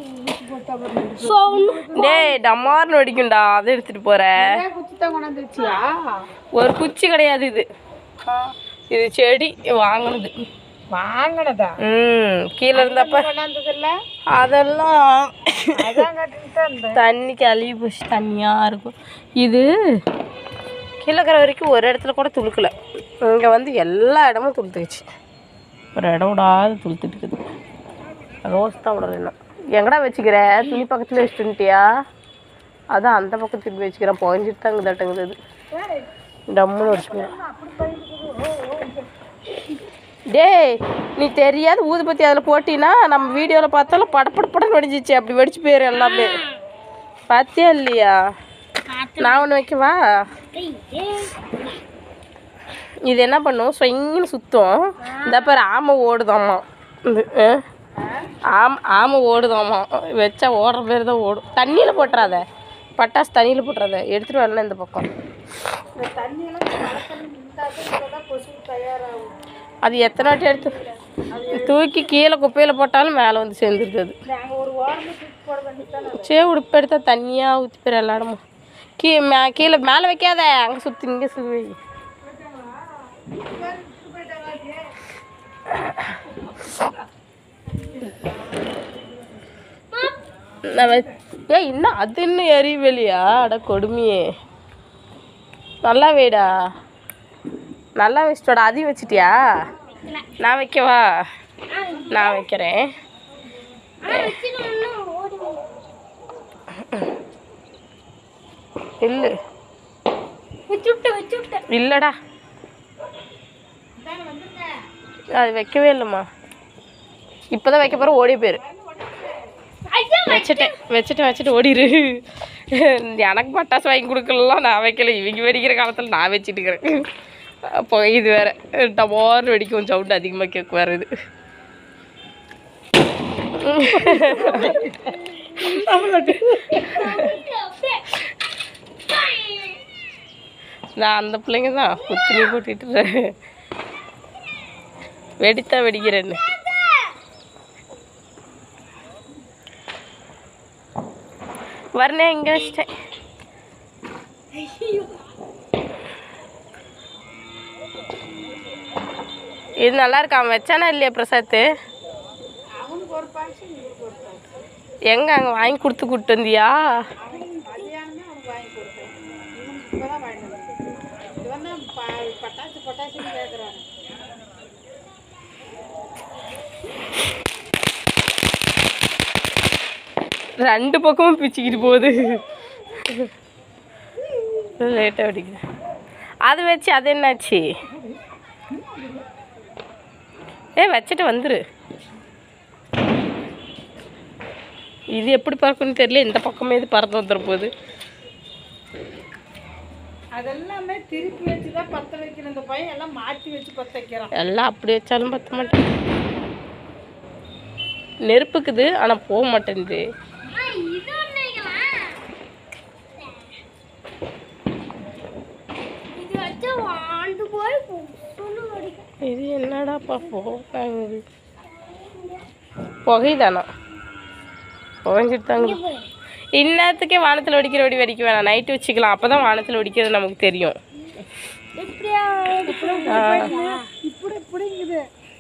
டேய் டமார்னு வெடிக்கும்டா அதை எடுத்துட்டு போற குச்சி தான் கொண்டாந்து வச்சியா ஒரு குச்சி கிடையாது இது இது செடி வாங்கினது வாங்கினதா ம் கீழே இருந்தப்ப கொண்டாந்தது இல்ல அதெல்லாம் அதான் கட்டிட்டு இருந்தேன் தண்ணி கழுவி போச்சு தண்ணியாக இருக்கும் இது கீழே இருக்கிற வரைக்கும் ஒரு இடத்துல கூட துளுக்கல இங்கே வந்து எல்லா இடமும் துளுத்துக்குச்சு ஒரு இடம் விடாது துளுத்துட்டு இருக்குது ரோஸ் தான் விடல இன்னும் எங்கடா வச்சுக்கிற துணி பக்கத்தில் வச்சுட்டுன்ட்டியா அதான் அந்த பக்கம் திரும்பி வச்சுக்கிறேன் புகஞ்சிட்டு தாங்க தட்டுங்குது அது டம்முன்னு வச்சுக்கிறேன் டேய் நீ தெரியாத ஊதுபத்தி அதில் போட்டினா நம்ம வீடியோவில் பார்த்தாலும் படப்பட படம் வெடிச்சிச்சு அப்படி வெடிச்சு போயிடும் எல்லாமே பார்த்தியா இல்லையா நான் ஒன்று வைக்கவா இது என்ன பண்ணும் ஸ்வங்கின்னு சுற்றும் இந்த பாரு ஆமை ஓடுதாம்மா இது அஹ். ஆம் ஆமை ஓடுதாம்மா வச்சா ஓடுற பேர் தான் ஓடும் தண்ணியில் போட்டுறாத பட்டாசு தண்ணியில் போட்டுறாத எடுத்துகிட்டு வரல இந்த பக்கம் இந்த தண்ணியெல்லாம் மழை தண்ணி நின்றாதான் தான் கொசு தயாராகும் அது எத்தனை வாட்டி எடுத்து தூக்கி கீழே குப்பையில் போட்டாலும் மேலே வந்து சேர்ந்துருது அது நாங்கள் ஒரு வாரமே தூக்கி போட வேண்டியதான் சே உடுப்பு எடுத்தா தண்ணியாக ஊற்றி போயிடும் எல்லா இடமும் கீ மே கீழே மேலே வைக்காத அங்கே சுற்றி இங்கே சுற்றி வை நான் வச் ஏ இன்னும் அது இன்னும் எரியவில்லையா அட கொடுமையே நல்லா வைடா நல்லா வச்சுட்டோட அதையும் வச்சிட்டியா நான் வைக்கவா நான் வைக்கிறேன் இல்லை இல்லைடா அது வைக்கவே இல்லைம்மா இப்போதான் வைக்க போகிற ஓடி போயிரு வச்சுட்டேன் வச்சுட்டு வச்சுட்டு ஓடிரு எனக்கு பட்டாசு வாங்கி கொடுக்கலாம் நான் வைக்கல இவங்க வெடிக்கிற காலத்தில் நான் வச்சுட்டு இருக்கிறேன் அப்போ இது வேற டமார் வெடிக்கும் சவுண்ட் அதிகமாக கேட்க வேறு இது நான் அந்த பிள்ளைங்க தான் குத்தினி போட்டுட்டு வெடித்தா வெடிக்கிறேன்னு வரனே இங்கே வச்சிட்டேன் இது நல்லா இருக்கா அவன் வச்சானா இல்லையா பிரசாத்து அவனுக்கு ஒரு பாய்ச்சி இவனுக்கு ஒரு பாய்ச்சி எங்க அங்கே வாங்கி கொடுத்து கூட்டு வந்தியா கல்யாணமே அவனுக்கு வாங்கி கொடுத்தேன் இவனுக்கு இப்போ தான் வாங்கிட்டு வந்தேன் இவன் தான் ப- பட்டாசு பட்டாசுன்னு கேட்குறான் ரெண்டு பக்கமும் பிச்சுக்கிட்டு போகுது லேட்டாக வெடிக்கிறேன் அது வச்சு அது என்னாச்சு ஏ வச்சுட்டு வந்துரு இது எப்படி பறக்கும்னு தெரியல இந்த பக்கமே இது பறந்து வந்துட போகுது அதெல்லாமே திருப்பி வச்சு தான் பற்ற வைக்கணும் இந்த பையன் எல்லாம் மாற்றி வச்சு பற்ற வைக்கிறான் எல்லாம் அப்படி வச்சாலும் பத்த மாட்டேன் நெருப்புக்குது ஆனால் போக மாட்டேங்குது இது என்னடாப்பா போகாங்குது புகைதானா புகைஞ்சிட்டு தாங்க இந்நேரத்துக்கே வானத்தில் வெடிக்கிற வெடி வெடிக்க வேணாம் நைட்டு வச்சுக்கலாம் அப்போ தான் வானத்தில் வெடிக்கிறது நமக்கு தெரியும் ஆ. இப்படி இப்படிங்குது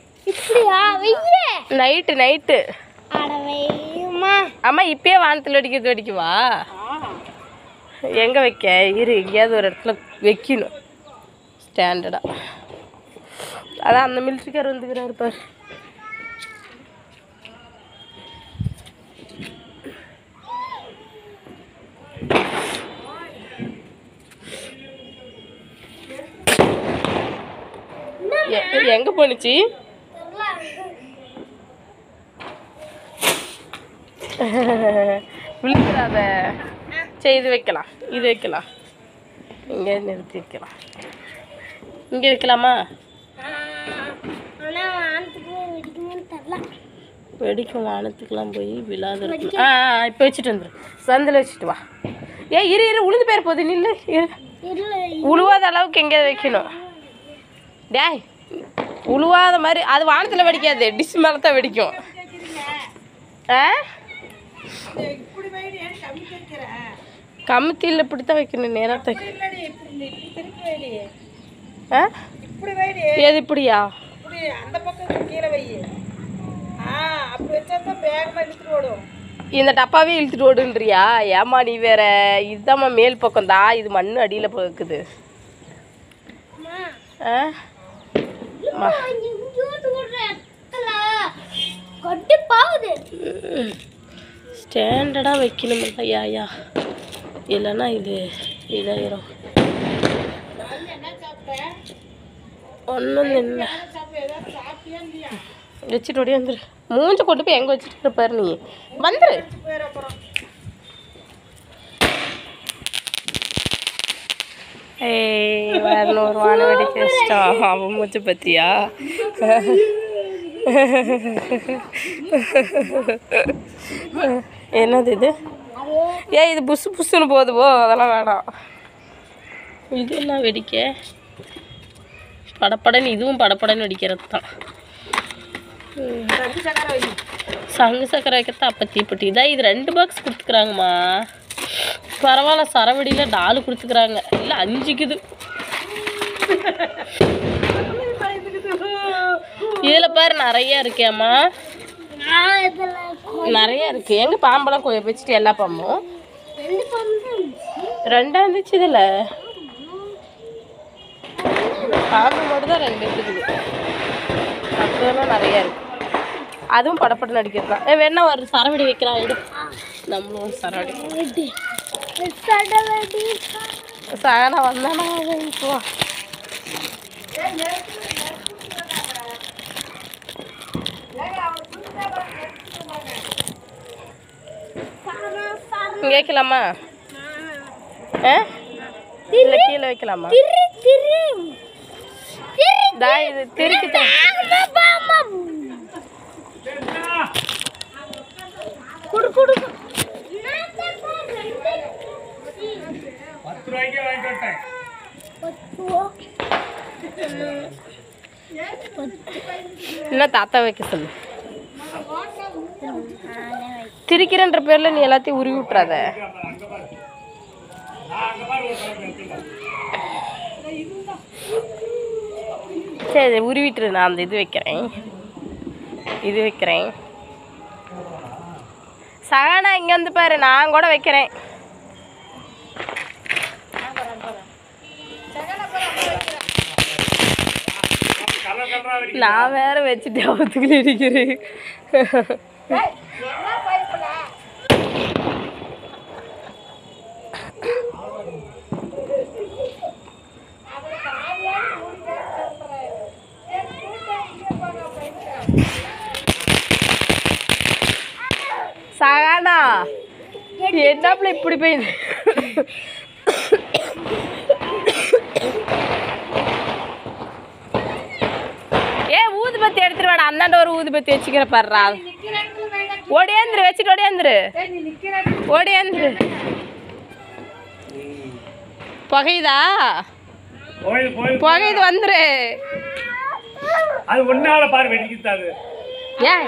நைட்டு நைட்டு அம்மா இப்பயே வானத்தில் வெடிக்கிறது வெடிக்கவா எங்கே வைக்க இரு எங்கேயாவது ஒரு இடத்துல வைக்கணும் ஸ்டாண்டர்டாக அதான் அந்த மிலிட்ரிக்கார் வந்துக்கிறாரு பாரு எ- எங்க போணுச்சு விழுந்துடாத சரி இது வைக்கலாம் இது வைக்கலாம் இங்கே நிறுத்தி வைக்கலாம் இங்கே வைக்கலாமா வெடிக்கும் வானத்துக்கெல்லாம் போய் விழாத இருக்கணும் ஆ ஆ இப்போ வச்சுட்டு வந்துரு சந்தில் வச்சுட்டு வா ஏ இரு இரு உளுந்து பேர் போகுது நில்லு இரு உழுவாத அளவுக்கு எங்கேயாவது வைக்கணும் டேய் உழுவாத மாதிரி அது வானத்தில் வெடிக்காது டிஷ் மேலே தான் வெடிக்கும் ஆ இப்படி வைடி ஏன் கம்மி தைக்கிறேன் கமுத்தியில் இப்படி தான் வைக்கணும் நேராக தை இப்படி இல்லடி இப்படி இந்த- இப்படி திருப்பி வைடி ஆ இப்படி வைடி எது இப்படியா இப்படி அந்த பக்கம் கீழே வை ஆ அப்படி வச்சா தான் வேகமாக இழுத்துட்டு ஓடும் இந்த டப்பாவே இழுத்துட்டு ஓடுன்றியா ஏமா நீ வேற இதுதாம்மா மேல் பக்கம் தான் இது மண் அடியில் போக்குது ஆ மா. கட்டுப்பாவுது ஸ்டாண்டர்டாக வைக்கணுமில்ல ஐயா இல்லைன்னா இது இதாயிரும் என்ன சாப்பிட்டேன் ஒன்றும் இல்லை என்ன சாப்பிட்ட ஏதாவது சாப்பிட்டியா இல்லையா வச்சுட்டு ஓடி வந்துரு மூஞ்ச கொண்டு போய் எங்கே வச்சுட்டு இருப்பாரு நீ வந்துரு போயிட அப்புறம் ஏய் இரநூறு வான வெடிக்க வச்சிட்டான் அவன் மூச்சு பத்தியா என்னது இது ஏய் இது புசு புசுன்னு போகுது போ அதெல்லாம் வேணாம் இது என்ன வெடிக்க படப்படன்னு இதுவும் படப்படன்னு வெடிக்கிறது தான் ரெண்டு சக்கரை வை சங்கு சக்கரை வைக்கிறத அப்போ தீப்பெட்டி இதான் இது ரெண்டு பாக்ஸ் கொடுத்துக்குறாங்கம்மா பரவாயில்ல சரவடியில் நாலு கொடுத்துக்குறாங்க இல்லை அஞ்சுக்குது இதில் பாரு நிறைய இருக்கேம்மா நான் இதில் நிறைய இருக்கு எங்க பாம்பெல்லாம் கொ வச்சுட்டு எல்லா பாம்பும் ரெண்டு பந்து ரெண்டா இருந்துச்சு இதில் பாம்பு மட்டும் தான் ரெண்டு இருக்குது மற்றதெல்லாம் நிறைய இருக்கு அதுவும் படப்பட்டு நடிக்கிறது தான் ஏ வேணா ஒரு சரவடி வைக்கலாம் எடு நம்மளும் ஒரு சரவடி சடவடி சாயனா வந்தானா வாங்கிக்குவா இங்கே வைக்கலாமா ஆ இல்லை கீழே வைக்கலாமா திரு திரு தா இது திருப்பி தான் குடு குடு பத்து ரூபாய்க்கே வாங்கிட்டு வந்துட்டேன் இன்னும் தாத்தா வைக்க சொல்லு திரிக்கிறன்ற பேர்ல நீ எல்லாத்தையும் உருவி விட்றாத சரி உருவிட்டுரு நான் அந்த இது வைக்கிறேன் இது வைக்கிறேன் சகானா இங்கே வந்து பாரு நான் கூட வைக்கிறேன் கலர் கலரா வெடி நான் வேற வச்சுட்டு அவத்துக்குள்ள இருக்கிறேன் சகானா என்னப்புல இப்படி போயிது ஏ ஊதுபத்தி எடுத்துட்டு வாடா அந்தாண்ட ஒரு ஊதுபத்தி வச்சுக்கிற பாடுறா ஓடியாந்துரு வச்சுட்டு ஓடியாந்துரு ஓடியாந்துரு புகையுதா கோயில் கோயில் புகையுது வந்துரு அது ஒன்னால பாரு வெடிக்குது ஏன்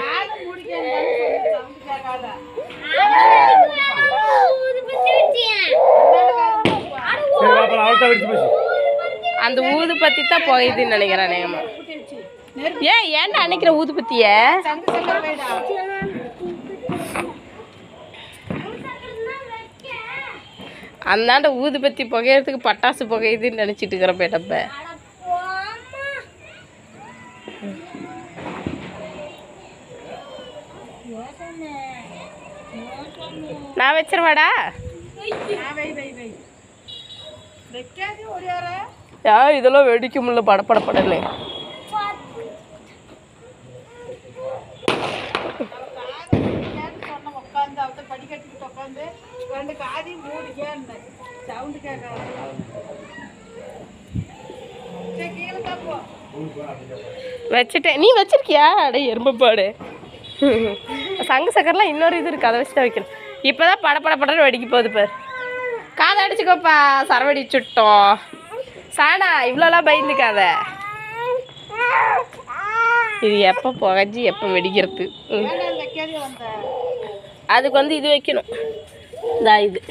சரி அப்புறம் அவள் தான் வெடிச்சு போச்சு அந்த ஊதுபத்தி தான் புகையுதுன்னு நினைக்கிறேன் நேமா ஏன் ஏன்டா அன்னைக்கிற ஊதுபத்திய சங்கு சக்கரை வைடா அந்தாண்ட ஊதுபத்தி புகையறதுக்கு பட்டாசு புகையுதுன்னு நினைச்சிட்டு இருக்கிற பேட்டப்ப நான் வச்சிருவாடா ஆ, வை வை வை வைக்காதே ஒடியார ஏன் இதெல்லாம் வெடிக்க முடியல படப்படப்படன்னு சொன்ன உட்காந்து அவத்த படிக்கட்டுக்கிட்டு உட்காந்து ரெண்டு காதையும் மூடிக்கேன்னு சவுண்டு கேட்காது சரி கீழே தான் போ வச்சுட்டேன் நீ வச்சிருக்கியா அடே எறும்பப்பாடு சங்கு சக்கரெலாம் இன்னொரு இது இருக்குது அதை வச்சு தான் வைக்கணும் இப்போ தான் பட பட படன்னு வெடிக்க போகுது பார் காதை அடிச்சுக்கோப்பா சரவடி சுட்டோம் சாணா இவ்வளோலாம் பயந்துக்காத இது எப்போ புகஞ்சி எப்போ வெடிக்கிறது ம். ஏன்டா வைக்காதே வந்த அதுக்கு வந்து இது வைக்கணும் இந்தா இது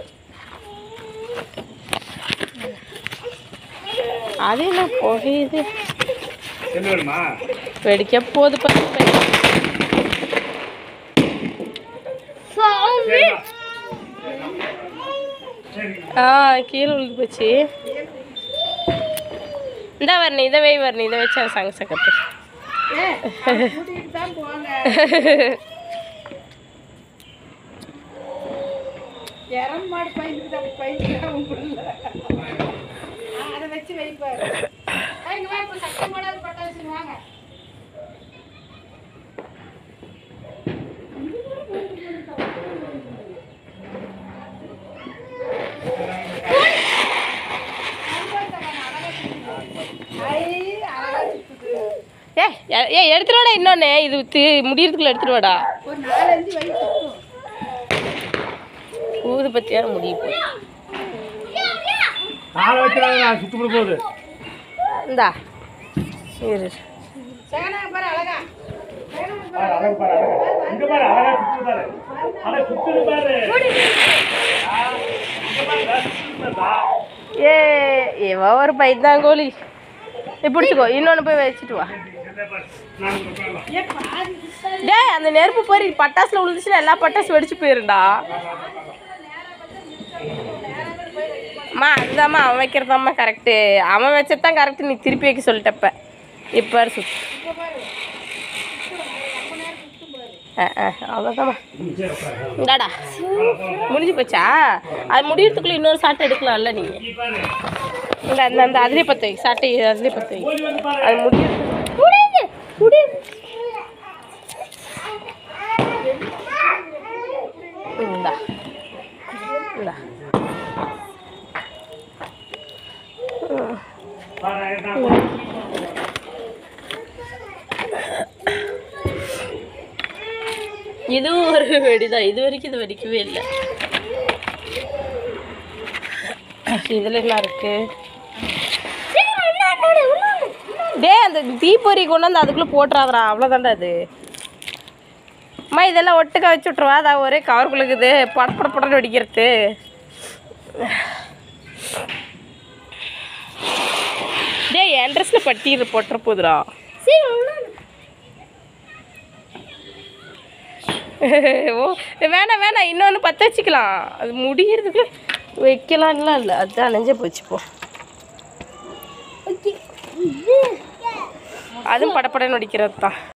அது என்ன புகையுது என்ன வேணுமா வெடிக்க போகுது பாரு சரிம்மா. சரி ஆ கீழே விழுந்து போச்சு இந்த வரணி இதை வை வரணி இதை வச்சா சங்க சக்கத்து கூட்டிகிட்டு தான் போங்க இறம் மாடு பயந்துக்கிட்டு அப்படி பயந்துக்கிட்டா உள்ள அதை வச்சு வைப்பாரு ஆ, இங்க வா இப்போ சத்தம் போடாத பட்டாசு வாங்க ஐ, அழகா சுத்துது. ஏ ஏ எடுத்துட்டு வாடா இன்னொன்று இது தி முடியறதுக்குள்ள எடுத்துட்டு வாடா ஒரு நாலஞ்சு வயசு சுத்தும் ஊது பத்தியா முடிய போகுது காலை வச்சுடாத நான் சுட்டு போட போகுது இந்தா இரு சேனா பாரு அழகா பாரு, அழகு பாரு அழகு இங்க பாரு அழகா சுத்து பாரு அழகு சுத்துது பாரு ஆ, இங்க பாரு இதா சுத்துது பாரு. ஏ ஏவா ஒரு பைத்தாங்கோலி நீ பிடிச்சிக்கோ இன்னொன்று போய் வச்சுட்டு வா இங்க பாரு நான் இங்க உட்காரலாம். ஏன் பாதி டேய் அந்த நெருப்பு போய் பட்டாசுல விழுந்துச்சுன்னா எல்லா பட்டாசு வெடிச்சு போயிருண்டா அம்மா அதுதாம்மா அவன் வைக்கிறதாம்மா கரெக்டு அவன் வச்சதான் கரெக்டு நீ திருப்பி வைக்க சொல்லிட்டப்ப இப்போ சுத்து ஆ ஆ அவ்வளோதாம்மா ம், சரி உட்காரு. இந்தாடா முடிஞ்சு போச்சா அது முடியறதுக்குள்ள இன்னொரு சாட்டை எடுக்கலாம்ல நீ இங்க பாரு இந்த அந்த அந்த அதுலேயே பத்து வை சாட்டை அதுலேயே பத்து வை ஓடி வந்து பாரு அது முடியறது முடியுது முடியுது இந்தா இந்தா பாரு நான் இதுவும் ஒரு வெடிதான் இது வரைக்கும் இது வெடிக்கவே இல்லை இதில் என்ன இருக்கு டேய் அந்த தீப்பொறி கொண்டு வந்து அதுக்குள்ளே போட்டுறாதடா அவ்வளோதான்டா அது அம்மா இதெல்லாம் ஒட்டுக்க வச்சு விட்ருவா அதான் ஒரே கவருக்குள்ள இருக்குது பட பட படன்னு வெடிக்கிறது டேய் என் ட்ரெஸ்ஸில் பட்டி போட்டுற போதுடா ஓ வேணாம் வேணாம் இன்னொன்று பற்ற வச்சுக்கலாம் அது முடியறதுக்கு வைக்கலாம்லாம் இல்லை அதுதான் நெஞ்சே போச்சு போ அதுவும் படப்படன்னு நடிக்கிறது தான்